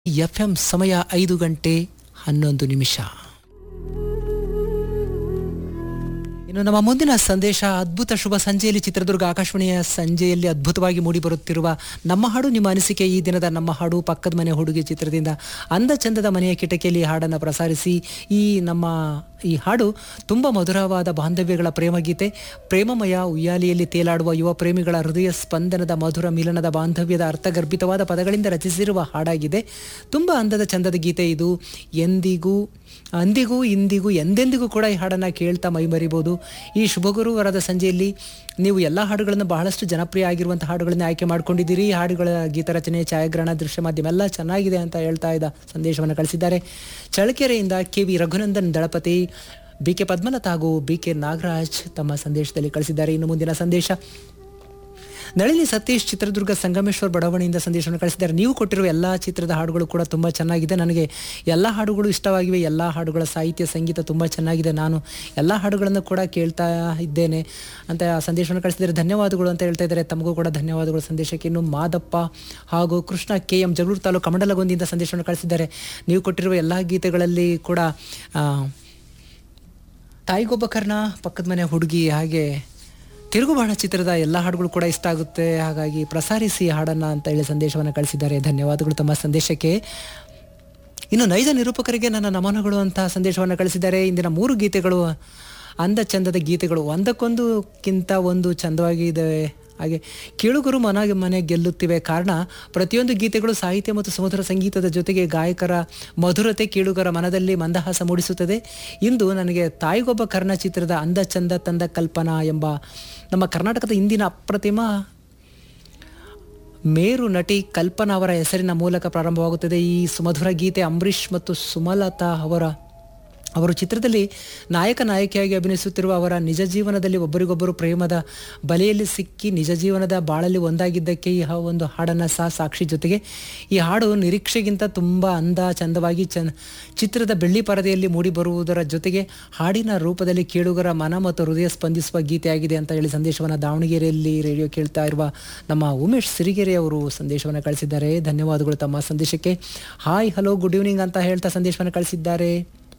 F M ಸಮಯ ಐದು ಗಂಟೆ ಹನ್ನೊಂದು ನಿಮಿಷ ಇನ್ನು ನಮ್ಮ ಮುಂದಿನ ಸಂದೇಶ ಅದ್ಭುತ ಶುಭ ಸಂಜೆಯಲ್ಲಿ ಚಿತ್ರದುರ್ಗ ಆಕಾಶವಾಣಿಯ ಸಂಜೆಯಲ್ಲಿ ಅದ್ಭುತವಾಗಿ ಮೂಡಿಬರುತ್ತಿರುವ ನಮ್ಮ ಹಾಡು ನಿಮ್ಮ ಅನಿಸಿಕೆ ಈ ದಿನದ ನಮ್ಮ ಹಾಡು ಪಕ್ಕದ ಮನೆ ಹುಡುಗಿ ಚಿತ್ರದಿಂದ ಅಂದ ಚಂದದ ಮನೆಯ ಕಿಟಕಿಯಲ್ಲಿ ಹಾಡನ್ನು ಪ್ರಸಾರಿಸಿ ಈ ನಮ್ಮ ಈ ಹಾಡು ತುಂಬ ಮಧುರವಾದ ಬಾಂಧವ್ಯಗಳ ಪ್ರೇಮಗೀತೆ ಪ್ರೇಮಮಯ ಉಯ್ಯಾಲಿಯಲ್ಲಿ ತೇಲಾಡುವ ಯುವ ಪ್ರೇಮಿಗಳ ಹೃದಯ ಸ್ಪಂದನದ ಮಧುರ ಮಿಲನದ ಬಾಂಧವ್ಯದ ಅರ್ಥಗರ್ಭಿತವಾದ ಪದಗಳಿಂದ ರಚಿಸಿರುವ ಹಾಡಾಗಿದೆ ತುಂಬ ಅಂದದ ಚಂದದ ಗೀತೆ ಇದು ಎಂದಿಗೂ ಅಂದಿಗೂ ಇಂದಿಗೂ ಎಂದೆಂದಿಗೂ ಕೂಡ ಈ ಹಾಡನ್ನು ಕೇಳ್ತಾ ಮೈಮರಿಬೋದು ಈ ಶುಭಗುರುವರದ ಸಂಜೆಯಲ್ಲಿ ನೀವು ಎಲ್ಲ ಹಾಡುಗಳನ್ನು ಬಹಳಷ್ಟು ಜನಪ್ರಿಯ ಆಗಿರುವಂಥ ಹಾಡುಗಳನ್ನು ಆಯ್ಕೆ ಮಾಡ್ಕೊಂಡಿದ್ದೀರಿ ಈ ಹಾಡುಗಳ ಗೀತರಚನೆ ಛಾಯಾಗ್ರಹಣ ದೃಶ್ಯ ಮಾಧ್ಯಮ ಎಲ್ಲ ಚೆನ್ನಾಗಿದೆ ಅಂತ ಹೇಳ್ತಾ ಇದ್ದ ಸಂದೇಶವನ್ನು ಕಳಿಸಿದ್ದಾರೆ ಚಳ್ಳಕೆರೆಯಿಂದ K V Raghunandan Dalapathi B K Padmalatha ಹಾಗೂ ಬಿ ಕೆ ನಾಗರಾಜ್ ತಮ್ಮ ಸಂದೇಶದಲ್ಲಿ ಕಳಿಸಿದ್ದಾರೆ ಇನ್ನು ಮುಂದಿನ ಸಂದೇಶ ನಳಿನಿ ಸತೀಶ್ ಚಿತ್ರದುರ್ಗ ಸಂಗಮೇಶ್ವರ್ ಬಡಾವಣೆಯಿಂದ ಸಂದೇಶವನ್ನು ಕಳಿಸಿದ್ದಾರೆ ನೀವು ಕೊಟ್ಟಿರುವ ಎಲ್ಲ ಚಿತ್ರದ ಹಾಡುಗಳು ಕೂಡ ತುಂಬ ಚೆನ್ನಾಗಿದೆ ನನಗೆ ಎಲ್ಲ ಹಾಡುಗಳು ಇಷ್ಟವಾಗಿವೆ ಎಲ್ಲ ಹಾಡುಗಳ ಸಾಹಿತ್ಯ ಸಂಗೀತ ತುಂಬ ಚೆನ್ನಾಗಿದೆ ನಾನು ಎಲ್ಲ ಹಾಡುಗಳನ್ನು ಕೂಡ ಕೇಳ್ತಾ ಇದ್ದೇನೆ ಅಂತ ಸಂದೇಶವನ್ನು ಕಳಿಸಿದ್ದಾರೆ ಧನ್ಯವಾದಗಳು ಅಂತ ಹೇಳ್ತಾ ಇದ್ದಾರೆ ತಮಗೂ ಕೂಡ ಧನ್ಯವಾದಗಳು ಸಂದೇಶಕ್ಕೆ ಇನ್ನು ಮಾದಪ್ಪ ಹಾಗೂ ಕೃಷ್ಣ ಕೆ ಎಂ ಜಗಳೂರು ತಾಲೂಕು ಕಮಂಡಲಗೊಂದಿಯಿಂದ ಸಂದೇಶವನ್ನು ಕಳಿಸಿದ್ದಾರೆ ನೀವು ಕೊಟ್ಟಿರುವ ಎಲ್ಲ ಗೀತೆಗಳಲ್ಲಿ ಕೂಡ ಆ, ತಾಯಿಗೊಬ್ಬ ಕರ್ಣ ಪಕ್ಕದ ಮನೆ ಹುಡುಗಿ ಹಾಗೆ ತಿರುಗುಬಾಣ ಚಿತ್ರದ ಎಲ್ಲ ಹಾಡುಗಳು ಕೂಡ ಇಷ್ಟ ಆಗುತ್ತೆ ಹಾಗಾಗಿ ಪ್ರಸಾರಿಸಿ ಹಾಡನ್ನ ಅಂತ ಹೇಳಿ ಸಂದೇಶವನ್ನು ಕಳಿಸಿದ್ದಾರೆ ಧನ್ಯವಾದಗಳು ತಮ್ಮ ಸಂದೇಶಕ್ಕೆ ಇನ್ನು ನೈಜ ನಿರೂಪಕರಿಗೆ ನನ್ನ ನಮನಗಳು ಅಂತ ಸಂದೇಶವನ್ನು ಕಳಿಸಿದ್ದಾರೆ ಇಂದಿನ ಮೂರು ಗೀತೆಗಳು ಅಂದ ಚಂದದ ಗೀತೆಗಳು ಒಂದಕ್ಕೊಂದುಕ್ಕಿಂತ ಒಂದು ಚಂದವಾಗಿದೆ ಹಾಗೆ ಕೇಳುಗರು ಮನ ಮನೆ ಗೆಲ್ಲುತ್ತಿವೆ ಕಾರಣ ಪ್ರತಿಯೊಂದು ಗೀತೆಗಳು ಸಾಹಿತ್ಯ ಮತ್ತು ಸುಮಧುರ ಸಂಗೀತದ ಜೊತೆಗೆ ಗಾಯಕರ ಮಧುರತೆ ಕೇಳುಗರ ಮನದಲ್ಲಿ ಮಂದಹಾಸ ಮೂಡಿಸುತ್ತದೆ ಇಂದು ನನಗೆ ತಾಯಿಗೊಬ್ಬ ಕರ್ಣ ಚಿತ್ರದ ಅಂದ ಚಂದ ತಂದ ಕಲ್ಪನಾ ಎಂಬ ನಮ್ಮ ಕರ್ನಾಟಕದ ಇಂದಿನ ಅಪ್ರತಿಮ ಮೇರು ನಟಿ ಕಲ್ಪನಾ ಅವರ ಹೆಸರಿನ ಮೂಲಕ ಪ್ರಾರಂಭವಾಗುತ್ತದೆ ಈ ಸುಮಧುರ ಗೀತೆ ಅಂಬರೀಷ್ ಮತ್ತು ಸುಮಲತಾ ಅವರ ಅವರು ಚಿತ್ರದಲ್ಲಿ ನಾಯಕ ನಾಯಕಿಯಾಗಿ ಅಭಿನಯಿಸುತ್ತಿರುವ ಅವರ ನಿಜ ಜೀವನದಲ್ಲಿ ಒಬ್ಬರಿಗೊಬ್ಬರು ಪ್ರೇಮದ ಬಲೆಯಲ್ಲಿ ಸಿಕ್ಕಿ ನಿಜ ಜೀವನದ ಬಾಳಲ್ಲಿ ಒಂದಾಗಿದ್ದಕ್ಕೆ ಈ ಹ- ಒಂದು ಹಾಡನ್ನು ಸಹ ಸಾಕ್ಷಿ ಜೊತೆಗೆ ಈ ಹಾಡು ನಿರೀಕ್ಷೆಗಿಂತ ತುಂಬ ಅಂದ ಚಂದವಾಗಿ ಚಂದ ಚಿತ್ರದ ಬೆಳ್ಳಿ ಪರದೆಯಲ್ಲಿ ಮೂಡಿ ಬರುವುದರ ಜೊತೆಗೆ ಹಾಡಿನ ರೂಪದಲ್ಲಿ ಕೇಳುಗರ ಮನ ಮತ್ತು ಹೃದಯ ಸ್ಪಂದಿಸುವ ಗೀತೆಯಾಗಿದೆ ಅಂತ ಹೇಳಿ ಸಂದೇಶವನ್ನು ದಾವಣಗೆರೆಯಲ್ಲಿ ರೇಡಿಯೋ ಕೇಳ್ತಾ ಇರುವ ನಮ್ಮ ಉಮೇಶ್ ಸಿರಿಗೆರೆ ಅವರು ಸಂದೇಶವನ್ನು ಕಳಿಸಿದ್ದಾರೆ ಧನ್ಯವಾದಗಳು ತಮ್ಮ ಸಂದೇಶಕ್ಕೆ ಹಾಯ್ ಹಲೋ ಗುಡ್ ಈವ್ನಿಂಗ್ ಅಂತ ಹೇಳ್ತಾ ಸಂದೇಶವನ್ನು ಕಳಿಸಿದ್ದಾರೆ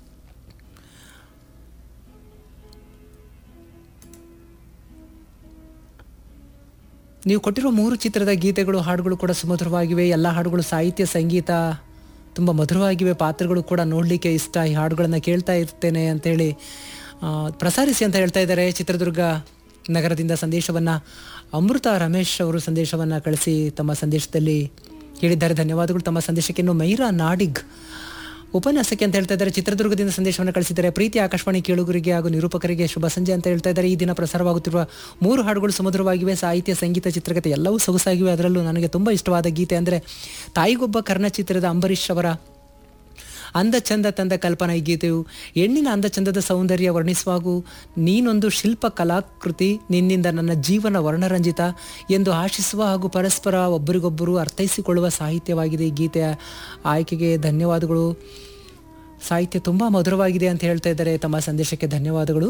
ನೀವು ಕೊಟ್ಟಿರುವ ಮೂರು ಚಿತ್ರದ ಗೀತೆಗಳು ಹಾಡುಗಳು ಕೂಡ ಸುಮಧುರವಾಗಿವೆ ಎಲ್ಲ ಹಾಡುಗಳು ಸಾಹಿತ್ಯ ಸಂಗೀತ ತುಂಬ ಮಧುರವಾಗಿವೆ ಪಾತ್ರಗಳು ಕೂಡ ನೋಡಲಿಕ್ಕೆ ಇಷ್ಟ ಈ ಹಾಡುಗಳನ್ನು ಕೇಳ್ತಾ ಇರ್ತೇನೆ ಅಂತೇಳಿ ಆ, ಪ್ರಸಾರಿಸಿ ಅಂತ ಹೇಳ್ತಾ ಇದ್ದಾರೆ ಚಿತ್ರದುರ್ಗ ನಗರದಿಂದ ಸಂದೇಶವನ್ನು ಅಮೃತ ರಮೇಶ್ ಅವರು ಸಂದೇಶವನ್ನು ಕಳಿಸಿ ತಮ್ಮ ಸಂದೇಶದಲ್ಲಿ ಹೇಳಿದ್ದಾರೆ ಧನ್ಯವಾದಗಳು ತಮ್ಮ ಸಂದೇಶಕ್ಕೆ ಇನ್ನು ಮೈರಾ ನಾಡಿಗ್ ಉಪನ್ಯಾಸಕ್ಕೆ ಅಂತ ಹೇಳ್ತಾ ಇದ್ದಾರೆ ಚಿತ್ರದುರ್ಗದಿಂದ ಸಂದೇಶವನ್ನು ಕಳಿಸಿದ್ದಾರೆ ಪ್ರೀತಿ ಆಕಾಶವಾಣಿ ಕೇಳುಗರಿಗೆ ಹಾಗೂ ನಿರೂಪಕರಿಗೆ ಶುಭ ಸಂಜೆ ಅಂತ ಹೇಳ್ತಾ ಇದ್ದಾರೆ ಈ ದಿನ ಪ್ರಸಾರವಾಗುತ್ತಿರುವ ಮೂರು ಹಾಡುಗಳು ಸುಮಧುರವಾಗಿವೆ ಸಾಹಿತ್ಯ ಸಂಗೀತ ಚಿತ್ರಕಥೆ ಎಲ್ಲವೂ ಸೊಗಸಾಗಿವೆ ಅದರಲ್ಲೂ ನನಗೆ ತುಂಬ ಇಷ್ಟವಾದ ಗೀತೆ ಅಂದರೆ ತಾಯಿಗೊಬ್ಬ ಕರ್ಣ ಚಿತ್ರದ ಅಂಬರೀಷ್ ಅವರ ಅಂದ ಚಂದ ತಂದ ಕಲ್ಪನಾ ಈ ಗೀತೆಯು ಹೆಣ್ಣಿನ ಅಂದ ಚಂದದ ಸೌಂದರ್ಯ ವರ್ಣಿಸುವಾಗೂ ನೀನೊಂದು ಶಿಲ್ಪ ಕಲಾಕೃತಿ ನಿನ್ನಿಂದ ನನ್ನ ಜೀವನ ವರ್ಣರಂಜಿತ ಎಂದು ಆಶಿಸುವ ಹಾಗೂ ಪರಸ್ಪರ ಒಬ್ಬರಿಗೊಬ್ಬರು ಅರ್ಥೈಸಿಕೊಳ್ಳುವ ಸಾಹಿತ್ಯವಾಗಿದೆ ಈ ಗೀತೆಯ ಆಯ್ಕೆಗೆ ಧನ್ಯವಾದಗಳು ಸಾಹಿತ್ಯ ತುಂಬ ಮಧುರವಾಗಿದೆ ಅಂತ ಹೇಳ್ತಾ ಇದ್ದಾರೆ ತಮ್ಮ ಸಂದೇಶಕ್ಕೆ ಧನ್ಯವಾದಗಳು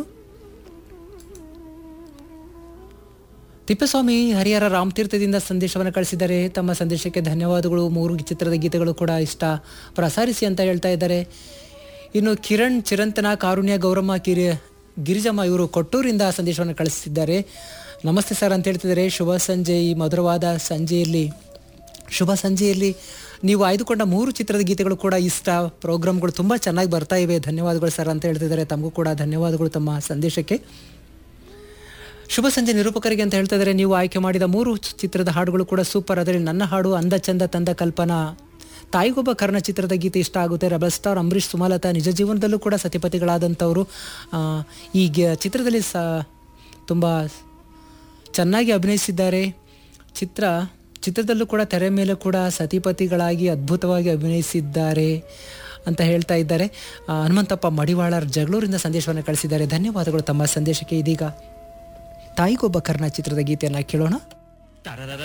ತಿಪ್ಪಸ್ವಾಮಿ ಹರಿಹರ ರಾಮತೀರ್ಥದಿಂದ ಸಂದೇಶವನ್ನು ಕಳಿಸಿದ್ದಾರೆ ತಮ್ಮ ಸಂದೇಶಕ್ಕೆ ಧನ್ಯವಾದಗಳು ಮೂರು ಚಿತ್ರದ ಗೀತೆಗಳು ಕೂಡ ಇಷ್ಟ ಪ್ರಸಾರಿಸಿ ಅಂತ ಹೇಳ್ತಾ ಇದ್ದಾರೆ ಇನ್ನು ಕಿರಣ್ ಚಿರಂತನ ಕಾರುಣ್ಯ ಗೌರಮ್ಮ ಕಿರಿ ಗಿರಿಜಮ್ಮ ಇವರು ಕೊಟ್ಟೂರಿಂದ ಸಂದೇಶವನ್ನು ಕಳಿಸಿದ್ದಾರೆ ನಮಸ್ತೆ ಸರ್ ಅಂತ ಹೇಳ್ತಿದ್ದಾರೆ ಶುಭ ಸಂಜೆ ಈ ಮಧುರವಾದ ಸಂಜೆಯಲ್ಲಿ ಶುಭ ಸಂಜೆಯಲ್ಲಿ ನೀವು ಆಯ್ದುಕೊಂಡ ಮೂರು ಚಿತ್ರದ ಗೀತೆಗಳು ಕೂಡ ಇಷ್ಟ ಪ್ರೋಗ್ರಾಮ್ಗಳು ತುಂಬ ಚೆನ್ನಾಗಿ ಬರ್ತಾ ಇವೆ ಧನ್ಯವಾದಗಳು ಸರ್ ಅಂತ ಹೇಳ್ತಿದ್ದಾರೆ ತಮಗೂ ಕೂಡ ಧನ್ಯವಾದಗಳು ತಮ್ಮ ಸಂದೇಶಕ್ಕೆ ಶುಭ ಸಂಜೆ ನಿರೂಪಕರಿಗೆ ಅಂತ ಹೇಳ್ತಾ ಇದ್ದಾರೆ ನೀವು ಆಯ್ಕೆ ಮಾಡಿದ ಮೂರು ಚಿ- ಚಿತ್ರದ ಹಾಡುಗಳು ಕೂಡ ಸೂಪರ್ ಅದರಲ್ಲಿ ನನ್ನ ಹಾಡು ಅಂದ ಚಂದ ತಂದ ಕಲ್ಪನಾ ತಾಯಿಗೊಬ್ಬ ಕರ್ಣ ಚಿತ್ರದ ಗೀತೆ ಇಷ್ಟ ಆಗುತ್ತೆ ರೆಬಲ್ ಸ್ಟಾರ್ ಅಂಬರೀಷ್ ಸುಮಲತಾ ನಿಜ ಜೀವನದಲ್ಲೂ ಕೂಡ ಸತಿಪತಿಗಳಾದಂಥವರು ಆ, ಈ ಗ- ಚಿತ್ರದಲ್ಲಿ ಸ ತುಂಬ ಚೆನ್ನಾಗಿ ಅಭಿನಯಿಸಿದ್ದಾರೆ ಚಿತ್ರ ಚಿತ್ರದಲ್ಲೂ ಕೂಡ ತೆರೆ ಮೇಲೆ ಕೂಡ ಸತಿಪತಿಗಳಾಗಿ ಅದ್ಭುತವಾಗಿ ಅಭಿನಯಿಸಿದ್ದಾರೆ ಅಂತ ಹೇಳ್ತಾ ಇದ್ದಾರೆ ಆ, ಹನುಮಂತಪ್ಪ ಮಡಿವಾಳರ್ ಜಗಳೂರಿಂದ ಸಂದೇಶವನ್ನು ಕಳಿಸಿದ್ದಾರೆ ಧನ್ಯವಾದಗಳು ತಮ್ಮ ಸಂದೇಶಕ್ಕೆ ಇದೀಗ ತಾಯಿಗೊಬ್ಬ ಕರ್ಣ ಚಿತ್ರದ ಗೀತೆಯನ್ನು ಕೇಳೋಣ